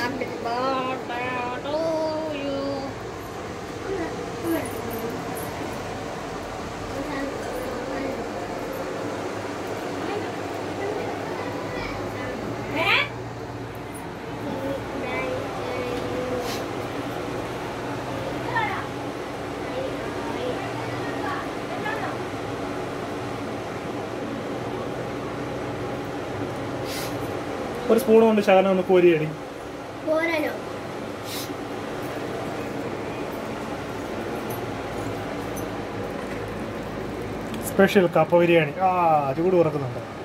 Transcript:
Happy birthday to you. ഒരു spoon കൊണ്ട് ശകലം ഒന്ന് കോരിയടി പോരാനോ സ്പെഷ്യൽ കപ്പ ബിരിയാണി ആ അത് കൂടി ഉറക്കുന്നുണ്ട്